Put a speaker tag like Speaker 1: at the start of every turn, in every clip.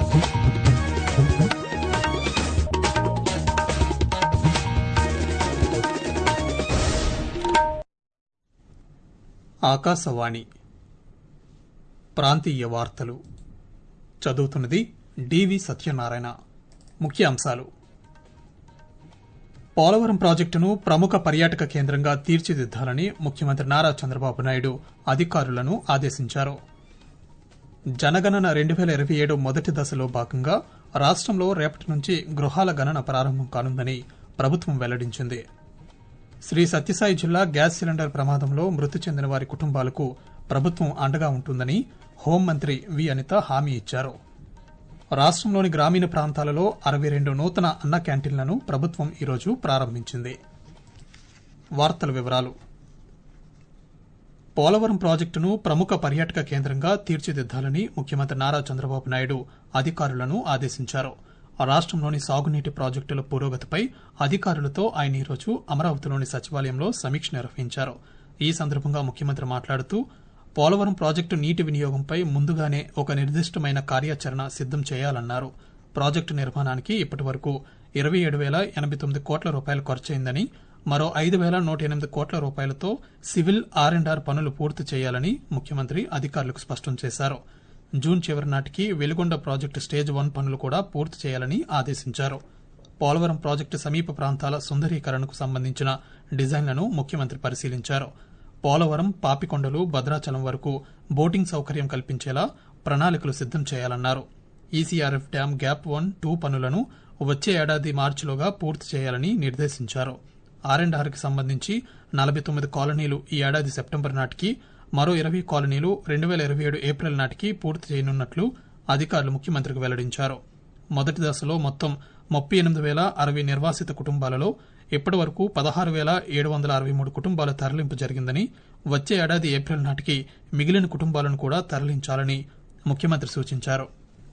Speaker 1: ఆకాశవాణి ప్రాంతీయ వార్తలు చదువుతున్నది డివి సత్యనారాయణ ముఖ్య అంశాలు పోలవరం ప్రాజెక్టును ప్రముఖ పర్యాటక కేంద్రంగా తీర్చిదిద్దాలని ముఖ్యమంత్రి నారా చంద్రబాబు నాయుడు అధికారులను ఆదేశించారు జనగణన రెండు వేల ఇరవై ఏడు మొదటి దశలో భాగంగా రాష్టంలో రేపటి నుంచి గృహాల గణన ప్రారంభం కానుందని ప్రభుత్వం వెల్లడించింది శ్రీ సత్యసాయి జిల్లా గ్యాస్ సిలిండర్ ప్రమాదంలో మృతి చెందిన వారి కుటుంబాలకు ప్రభుత్వం అండగా ఉంటుందని హోంమంత్రి వి అనిత హామీ ఇచ్చారు రాష్టంలోని గ్రామీణ ప్రాంతాలలో అరవై రెండు నూతన అన్న క్యాంటీన్లను ప్రభుత్వం ఈరోజు ప్రారంభించింది వార్తల వివరాలు పోలవరం ప్రాజెక్టును ప్రముఖ పర్యాటక కేంద్రంగా తీర్చిదిద్దాలని ముఖ్యమంత్రి నారా చంద్రబాబు నాయుడు అధికారులను ఆదేశించారు రాష్టంలోని సాగునీటి ప్రాజెక్టుల పురోగతిపై అధికారులతో ఆయన ఈరోజు అమరావతిలోని సచివాలయంలో సమీక్ష నిర్వహించారు ఈ సందర్భంగా ముఖ్యమంత్రి మాట్లాడుతూ పోలవరం ప్రాజెక్టు నీటి వినియోగంపై ముందుగానే ఒక నిర్దిష్టమైన కార్యాచరణ సిద్దం చేయాలన్నారు ప్రాజెక్టు నిర్మాణానికి ఇప్పటి వరకు ఇరవై ఏడు వేల ఎనభై తొమ్మిది కోట్ల రూపాయలు ఖర్చయిందని మరో ఐదు వేల నూట ఎనిమిది కోట్ల రూపాయలతో సివిల్ ఆర్ అండ్ ఆర్ పనులు పూర్తి చేయాలని ముఖ్యమంత్రి అధికారులకు స్పష్టం చేశారు జూన్ చివరి నాటికి వెలుగొండ ప్రాజెక్టు స్టేజ్ వన్ పనులు కూడా పూర్తి చేయాలని ఆదేశించారు పోలవరం ప్రాజెక్టు సమీప ప్రాంతాల సుందరీకరణకు సంబంధించిన డిజైన్లను ముఖ్యమంత్రి పరిశీలించారు పోలవరం పాపికొండలు భద్రాచలం వరకు బోటింగ్ సౌకర్యం కల్పించేలా ప్రణాళికలు సిద్దం చేయాలన్నారు ECRF dam gap one two పనులను వచ్చే ఏడాది మార్చిలోగా పూర్తి చేయాలని నిర్దేశించారు ఆర్ అండ్ ఆర్కి సంబంధించి నలభై తొమ్మిది కాలనీలు ఈ ఏడాది సెప్టెంబర్ నాటికి మరో ఇరవై కాలనీలు రెండు వేల ఇరవై ఏడు ఏప్రిల్ నాటికి పూర్తి చేయనున్నట్లు అధికారులు ముఖ్యమంత్రికి వెల్లడించారు మొదటి దశలో మొత్తం ముప్పై ఎనిమిది వేల అరవై నిర్వాసిత కుటుంబాలలో ఇప్పటి వరకు పదహారు వేల ఏడు వందల అరవై మూడు కుటుంబాల తరలింపు జరిగిందని వచ్చే ఏడాది ఏప్రిల్ నాటికి మిగిలిన కుటుంబాలను కూడా తరలించాలని ముఖ్యమంత్రి సూచించారు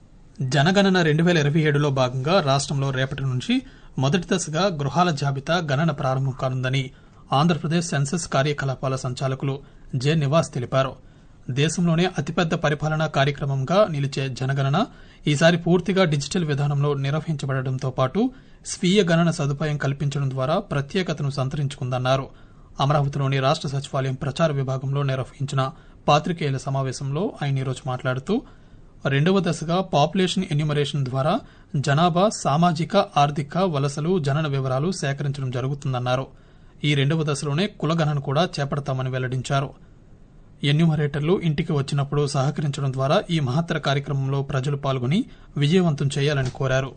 Speaker 1: జనగణన రెండు వేల ఇరవై ఏడులో భాగంగా రాష్టంలో రేపటి నుంచి మొదటి దశగా గృహాల జాబితా గణన ప్రారంభం కానుందని ఆంధ్రప్రదేశ్ సెన్సస్ కార్యకలాపాల సంచాలకులు జె నివాస్ తెలిపారు దేశంలోనే అతిపెద్ద పరిపాలనా కార్యక్రమంగా నిలిచే జనగణన ఈసారి పూర్తిగా డిజిటల్ విధానంలో నిర్వహించబడటంతో పాటు స్వీయ గణన సదుపాయం కల్పించడం ద్వారా ప్రత్యేకతను సంతరించుకుందన్నారు అమరావతిలోని రాష్ట సచివాలయం ప్రచార విభాగంలో నిర్వహించిన పాత్రికేయుల సమావేశంలో ఆయన ఈరోజు మాట్లాడుతూ రెండవ దశగా పాపులేషన్ ఎన్యూమరేషన్ ద్వారా జనాభా సామాజిక ఆర్థిక వలసలు జనన వివరాలు సేకరించడం జరుగుతుందన్నారు ఈ రెండవ దశలోనే కులగణన కూడా చేపడతామని వెల్లడించారు ఎన్యూమరేటర్లు ఇంటికి వచ్చినప్పుడు సహకరించడం ద్వారా ఈ మహత్తర కార్యక్రమంలో ప్రజలు పాల్గొని విజయవంతం చేయాలని కోరారు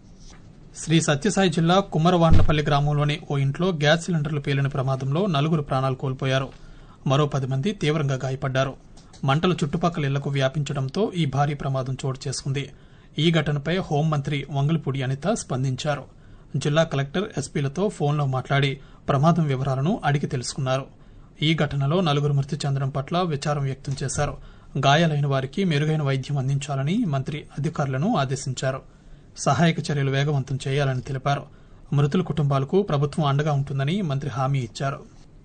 Speaker 1: శ్రీ సత్యసాయి జిల్లా కుమ్మరవాండ్లపల్లి గ్రామంలోని ఓ ఇంట్లో గ్యాస్ సిలిండర్లు పేలిన ప్రమాదంలో నలుగురు ప్రాణాలు కోల్పోయారు మరో పది మంది తీవ్రంగా గాయపడ్డారు మంటలు చుట్టుపక్కల ఇళ్లకు వ్యాపించడంతో ఈ భారీ ప్రమాదం చోటు చేసుకుంది ఈ ఘటనపై హోంమంత్రి వంగలపూడి అనిత స్పందించారు జిల్లా కలెక్టర్ ఎస్పీలతో ఫోన్లో మాట్లాడి ప్రమాదం వివరాలను అడిగి తెలుసుకున్నారు ఈ ఘటనలో నలుగురు మృతి చెందడం పట్ల విచారం వ్యక్తం చేశారు గాయాలైన వారికి మెరుగైన వైద్యం అందించాలని మంత్రి అధికారులను ఆదేశించారు సహాయక చర్యలు వేగవంతం చేయాలని తెలిపారు మృతుల కుటుంబాలకు ప్రభుత్వం అండగా ఉంటుందని మంత్రి హామీ ఇచ్చారు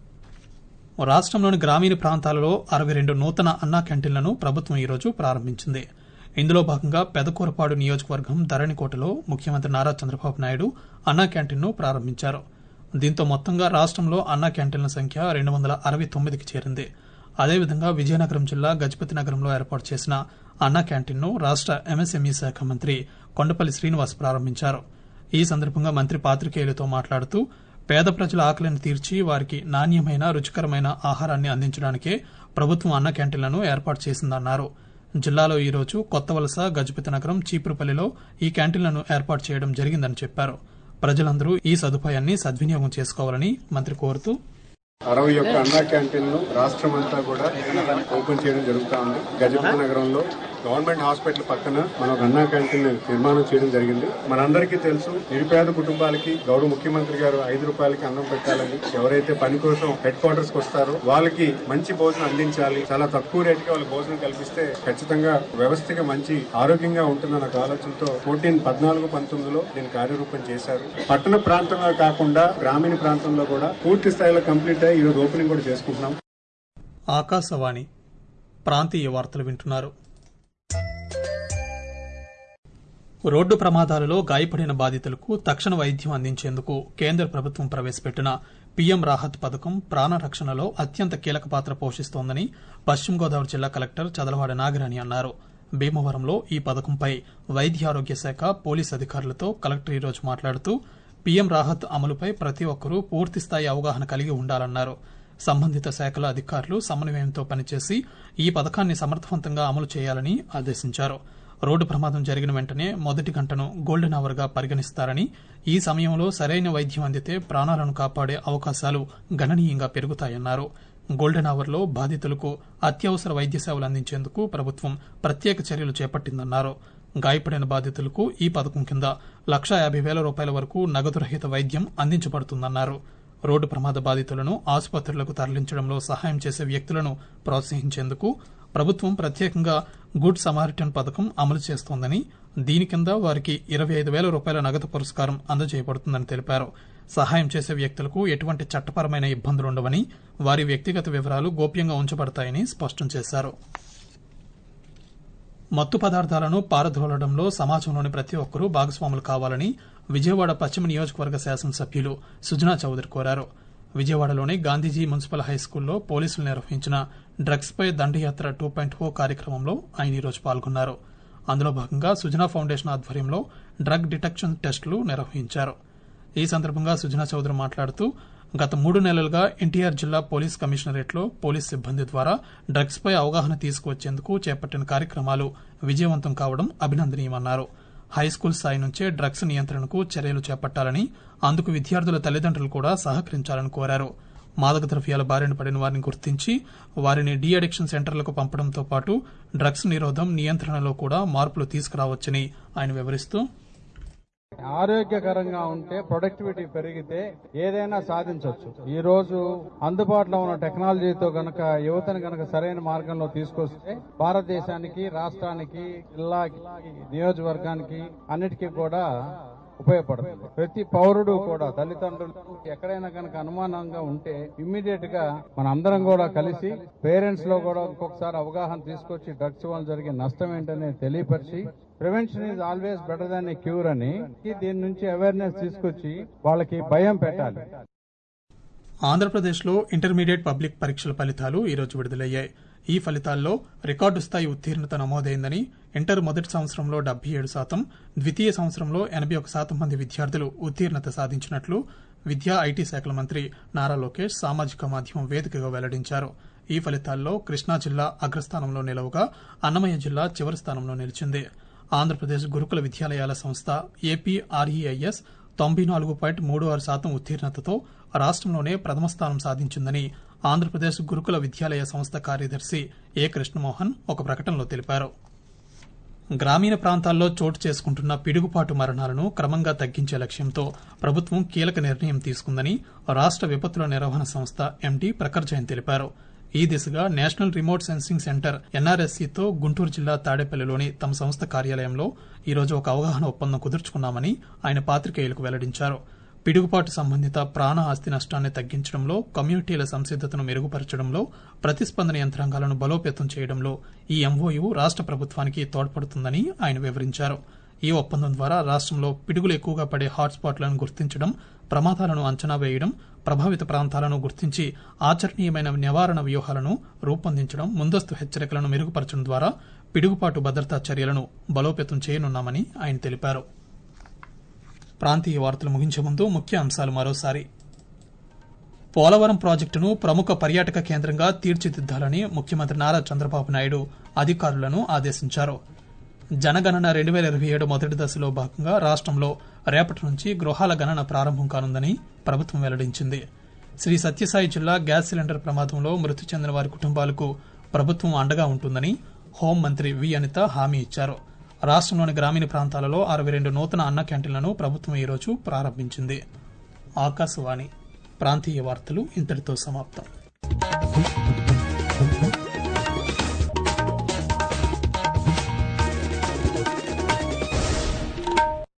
Speaker 1: రాష్టంలోని గ్రామీణ ప్రాంతాలలో అరవై రెండు నూతన అన్నా క్యాంటీన్లను ప్రభుత్వం ఈరోజు ప్రారంభించింది ఇందులో భాగంగా పెదకూరపాడు నియోజకవర్గం ధరణికోటలో ముఖ్యమంత్రి నారా చంద్రబాబు నాయుడు అన్నా క్యాంటీన్ను ప్రారంభించారు దీంతో మొత్తంగా రాష్టంలో అన్నా క్యాంటీన్ల సంఖ్య రెండు వందల అరవై తొమ్మిదికి చేరింది అదేవిధంగా విజయనగరం జిల్లా గజపతి నగరంలో ఏర్పాటు చేసిన అన్నా క్యాంటీన్ను రాష్ట ఎంఎస్ఎంఈ శాఖ మంత్రి కొండపల్లి శ్రీనివాస్ ప్రారంభించారు ఈ సందర్భంగా మంత్రి పాత్రికేయులతో మాట్లాడుతూ పేద ప్రజల ఆకలిని తీర్చి వారికి నాణ్యమైన రుచికరమైన ఆహారాన్ని అందించడానికే ప్రభుత్వం అన్న క్యాంటీన్లను ఏర్పాటు చేసిందన్నారు జిల్లాలో ఈరోజు కొత్త వలస గజపతి నగరం చీపురుపల్లిలో ఈ క్యాంటీన్లను ఏర్పాటు చేయడం జరిగిందని చెప్పారు ప్రజలందరూ ఈ సదుపాయాన్ని సద్వినియోగం చేసుకోవాలని మంత్రి కోరుతూ
Speaker 2: అరవై ఒక్క అన్నా క్యాంటీన్లు రాష్ట్రం అంతా కూడా ఓపెన్ చేయడం జరుగుతా ఉంది గజపతి నగరంలో గవర్నమెంట్ హాస్పిటల్ పక్కన మనం ఒక అన్నా క్యాంటీన్ నిర్మాణం చేయడం జరిగింది మనందరికీ తెలుసు నిరుపేద కుటుంబాలకి గౌరవ ముఖ్యమంత్రి గారు ఐదు రూపాయలకి అన్నం పెట్టాలని ఎవరైతే పని కోసం హెడ్ క్వార్టర్స్ కి వస్తారో వాళ్ళకి మంచి భోజనం అందించాలి చాలా తక్కువ రేటుకి వాళ్ళకి భోజనం కల్పిస్తే ఖచ్చితంగా వ్యవస్థగా మంచి ఆరోగ్యంగా ఉంటుందన్న ఒక ఆలోచనతో ఫోర్టీన్ పద్నాలుగు పంతొమ్మిదిలో దీన్ని కార్యరూపం చేశారు పట్టణ ప్రాంతంలో కాకుండా గ్రామీణ ప్రాంతంలో కూడా పూర్తి స్థాయిలో కంప్లీట్ అయ్యి ఈరోజు ఓపెనింగ్ కూడా చేసుకుంటున్నాం
Speaker 1: ఆకాశవాణి ప్రాంతీయ వార్తలు వింటున్నారు రోడ్డు ప్రమాదాలలో గాయపడిన బాధితులకు తక్షణ వైద్యం అందించేందుకు కేంద్ర ప్రభుత్వం ప్రవేశపెట్టిన పీఎం రాహత్ పథకం ప్రాణ రక్షణలో అత్యంత కీలక పాత్ర పోషిస్తోందని పశ్చిమ గోదావరి జిల్లా కలెక్టర్ చదలవాడ నాగరాణి అన్నారు భీమవరంలో ఈ పథకంపై వైద్య ఆరోగ్య శాఖ పోలీస్ అధికారులతో కలెక్టర్ ఈరోజు మాట్లాడుతూ పీఎం రాహత్ అమలుపై ప్రతి ఒక్కరూ పూర్తిస్థాయి అవగాహన కలిగి ఉండాలన్నారు సంబంధిత శాఖల అధికారులు సమన్వయంతో పనిచేసి ఈ పథకాన్ని సమర్థవంతంగా అమలు చేయాలని ఆదేశించారు రోడ్డు ప్రమాదం జరిగిన వెంటనే మొదటి గంటను గోల్డెన్ అవర్ గా పరిగణిస్తారని ఈ సమయంలో సరైన వైద్యం అందితే ప్రాణాలను కాపాడే అవకాశాలు గణనీయంగా పెరుగుతాయన్నారు గోల్డెన్ అవర్ లో బాధితులకు అత్యవసర వైద్య సేవలు అందించేందుకు ప్రభుత్వం ప్రత్యేక చర్యలు చేపట్టిందన్నారు గాయపడిన బాధితులకు ఈ పథకం కింద లక్షా యాభై వేల రూపాయల వరకు నగదు రహిత వైద్యం అందించబడుతుందన్నారు రోడ్డు ప్రమాద బాధితులను ఆసుపత్రులకు తరలించడంలో సహాయం చేసే వ్యక్తులను ప్రోత్సహించేందుకు ప్రభుత్వం ప్రత్యేకంగా గుడ్ సమారిటన్ పథకం అమలు చేస్తోందని దీని కింద వారికి ఇరవై ఐదు వేల రూపాయల నగదు పురస్కారం అందజేయబడుతుందని తెలిపారు సహాయం చేసే వ్యక్తులకు ఎటువంటి చట్టపరమైన ఇబ్బందులుండవని వారి వ్యక్తిగత వివరాలు గోప్యంగా ఉంచబడతాయని స్పష్టం చేశారు మత్తు పదార్థాలను పారద్రోలడంలో సమాజంలోని ప్రతి ఒక్కరూ భాగస్వాములు కావాలని విజయవాడ పశ్చిమ నియోజకవర్గ శాసనసభ్యులు సుజనా చౌదరి కోరారు విజయవాడలోని గాంధీజీ మున్సిపల్ హైస్కూల్లో పోలీసులు నిర్వహించిన డ్రగ్స్ పై దండయాత్ర టూ పాయింట్ ఓ కార్యక్రమంలో ఆయన ఈరోజు పాల్గొన్నారు అందులో భాగంగా సుజనా ఫౌండేషన్ ఆధ్వర్యంలో డ్రగ్ డిటెక్షన్ టెస్టులు నిర్వహించారు ఈ సందర్భంగా సుజనా చౌదరి మాట్లాడుతూ గత మూడు నెలలుగా ఎన్టీఆర్ జిల్లా పోలీస్ కమిషనరేట్లో పోలీస్ సిబ్బంది ద్వారా డ్రగ్స్ పై అవగాహన తీసుకువచ్చేందుకు చేపట్టిన కార్యక్రమాలు విజయవంతం కావడం అభినందనీయమన్నారు హైస్కూల్ స్థాయి నుంచే డ్రగ్స్ నియంత్రణకు చర్యలు చేపట్టాలని అందుకు విద్యార్థుల తల్లిదండ్రులు కూడా సహకరించాలని కోరారు మాదక ద్రవ్యాల బారిన పడిన వారిని గుర్తించి వారిని డీ అడిక్షన్ సెంటర్లకు పంపడంతో పాటు డ్రగ్స్ నిరోధం నియంత్రణలో కూడా మార్పులు తీసుకురావచ్చని ఆయన వివరిస్తూ
Speaker 3: ఆరోగ్యకరంగా ఉంటే ప్రొడక్టివిటీ పెరిగితే ఏదైనా సాధించవచ్చు ఈ రోజు అందుబాటులో ఉన్న టెక్నాలజీతో గనక యువతను గనక సరైన మార్గంలో తీసుకొస్తే భారతదేశానికి రాష్ట్రానికి జిల్లాకి నియోజకవర్గానికి అన్నిటికీ కూడా ఉపయోగపడుతుంది ప్రతి పౌరుడు కూడా తల్లిదండ్రులు ఎక్కడైనా కనుక అనుమానంగా ఉంటే ఇమ్మీడియట్ గా మన అందరం కూడా కలిసి పేరెంట్స్ లో కూడా ఇంకొకసారి అవగాహన తీసుకొచ్చి డ్రగ్స్ వల్ల జరిగే నష్టం ఏంటనే తెలియపరిచి prevention is always better than a cure అని దీని నుంచి అవేర్నెస్ తీసుకొచ్చి వాళ్ళకి భయం పెట్టాలి
Speaker 1: ఆంధ్రప్రదేశ్లో ఇంటర్మీడియట్ పబ్లిక్ పరీక్షల ఫలితాలు ఈరోజు విడుదలయ్యాయి ఈ ఫలితాల్లో రికార్డు స్థాయి ఉత్తీర్ణత నమోదైందని ఇంటర్ మొదటి సంవత్సరంలో డెబ్బై ఏడు శాతం ద్వితీయ సంవత్సరంలో ఎనభై ఒక శాతం మంది విద్యార్థులు ఉత్తీర్ణత సాధించినట్లు విద్యా ఐటీ శాఖల మంత్రి నారా లోకేష్ సామాజిక మాధ్యమం వేదికగా వెల్లడించారు ఈ ఫలితాల్లో కృష్ణా జిల్లా అగ్రస్థానంలో నిలవగా అన్నమయ్య జిల్లా చివరి స్థానంలో నిలిచింది ఆంధ్రప్రదేశ్ గురుకుల విద్యాలయాల సంస్థ ఏపీఆర్ఈఐఎస్ తొంభై నాలుగు పాయింట్ మూడు ఆరు శాతం ఉత్తీర్ణతతో రాష్ట్రంలోనే ప్రథమ స్థానం సాధించిందని ఆంధ్రప్రదేశ్ గురుకుల విద్యాలయ సంస్థ కార్యదర్శి ఏ కృష్ణమోహన్ ఒక ప్రకటనలో తెలిపారు గ్రామీణ ప్రాంతాల్లో చోటు చేసుకుంటున్న పిడుగుపాటు మరణాలను క్రమంగా తగ్గించే లక్ష్యంతో ప్రభుత్వం కీలక నిర్ణయం తీసుకుందని రాష్ట విపత్తుల నిర్వహణ సంస్థ ఎండీ ప్రఖర్ జైన్ తెలిపారు ఈ దిశగా నేషనల్ రిమోట్ సెన్సింగ్ సెంటర్ ఎన్ఆర్ఎస్సీతో గుంటూరు జిల్లా తాడేపల్లిలోని తమ సంస్థ కార్యాలయంలో ఈరోజు ఒక అవగాహన ఒప్పందం కుదుర్చుకున్నామని ఆయన పాత్రికేయులకు వెల్లడించారు పిడుగుపాటు సంబంధిత ప్రాణ ఆస్తి నష్టాన్ని తగ్గించడంలో కమ్యూనిటీల సంసిద్దతను మెరుగుపరచడంలో ప్రతిస్పందన యంత్రాంగాలను బలోపేతం చేయడంలో ఈ ఎంఓయూ రాష్ట ప్రభుత్వానికి తోడ్పడుతుందని ఆయన వివరించారు ఈ ఒప్పందం ద్వారా రాష్ట్రంలో పిడుగులు ఎక్కువగా పడే హాట్స్పాట్లను గుర్తించడం ప్రమాదాలను అంచనా వేయడం ప్రభావిత ప్రాంతాలను గుర్తించి ఆచరణీయమైన నివారణ వ్యూహాలను రూపొందించడం ముందస్తు హెచ్చరికలను మెరుగుపరచడం ద్వారా పిడుగుపాటు భద్రతా చర్యలను బలోపేతం చేయనున్నామని ఆయన తెలిపారు ప్రాంతీయ వార్తలు ముగించే ముందు ముఖ్య అంశాలు మరోసారి పోలవరం ప్రాజెక్టును ప్రముఖ పర్యాటక కేంద్రంగా తీర్చిదిద్దాలని ముఖ్యమంత్రి నారా చంద్రబాబు నాయుడు అధికారులను ఆదేశించారు జనగణన రెండు వేల ఇరవై ఏడు మొదటి దశలో భాగంగా రాష్ట్రంలో రేపటి నుంచి గృహాల గణన ప్రారంభం కానుందని ప్రభుత్వం వెల్లడించింది శ్రీ సత్యసాయి జిల్లా గ్యాస్ సిలిండర్ ప్రమాదంలో మృతి చెందిన వారి కుటుంబాలకు ప్రభుత్వం అండగా ఉంటుందని హోంమంత్రి వి అనిత హామీ ఇచ్చారు రాష్ట్రంలోని గ్రామీణ ప్రాంతాలలో అరవై రెండు నూతన అన్న క్యాంటీన్లను ప్రభుత్వం ఈరోజు ప్రారంభించింది ఆకాశవాణి ప్రాంతీయ వార్తలు ఇంతటితో సమాప్తం